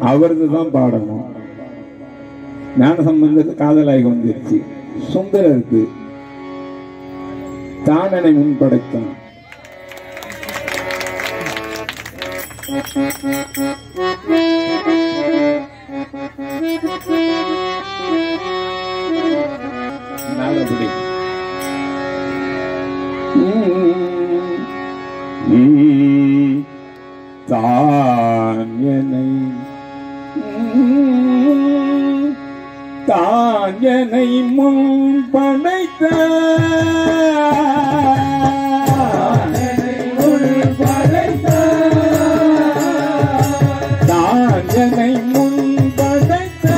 அவரது தான் பாடணும் ஞான சம்பந்தத்து காதலாகி வந்துருச்சு சுந்தரருக்கு தானனை முன்படைத்தான் நல்லபடி உம் தான் என்னை உம் தான் என்னை முன் படைத்த தான் என்னை முன் படைத்த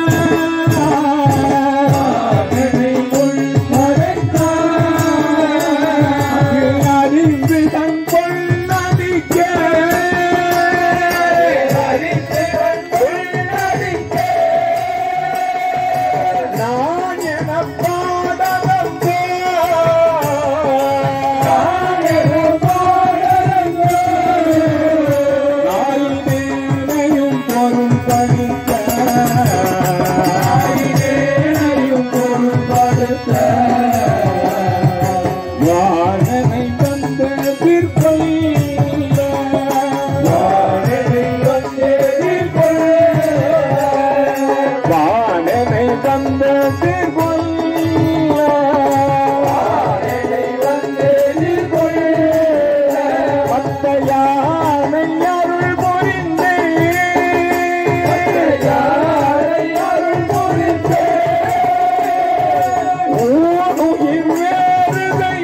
அறிந்து தன் பொன்னடிக்க நான் என பாடலம்போ நாயினேனையும் பொருள் படிக்க பொருள் படுத்த வாழனை வந்த பிற்பல்ல வாழனை வந்த மத்த யானை அருள் புரிந்தே ஊனுயிர் வேறு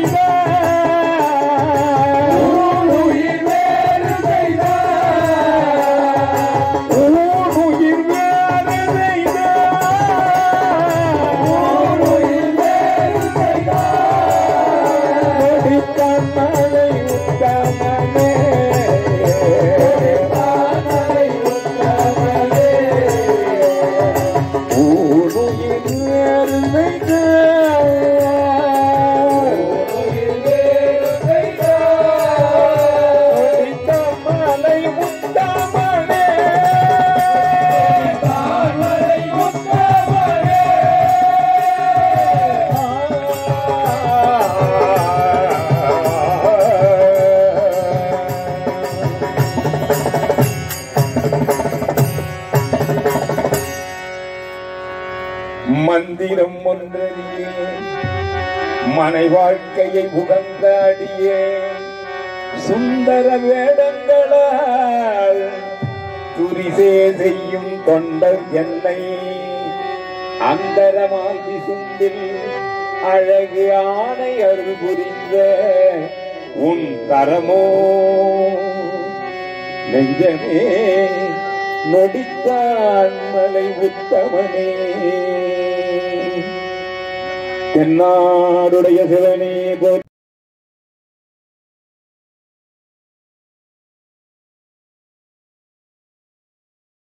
ஊனுயிர் வேறு மலை உத்தமனே ஊனுயிர் வேறு மலை உத்தமனே மந்திரம் ஒன்றறியே மனை வாழ்க்கையை உகந்த அடியே சுந்தர வேடங்களால் துரிசே செய்யும் தொண்டர் என்னை அந்தரமாய் விசும்பில் அழகு ஆணை அருள் புரிந்த உன் தரமோ நெஞ்சமே நொடித்தான் மலை உத்தமனே தென்னாடுடைய சிவனே போற்றி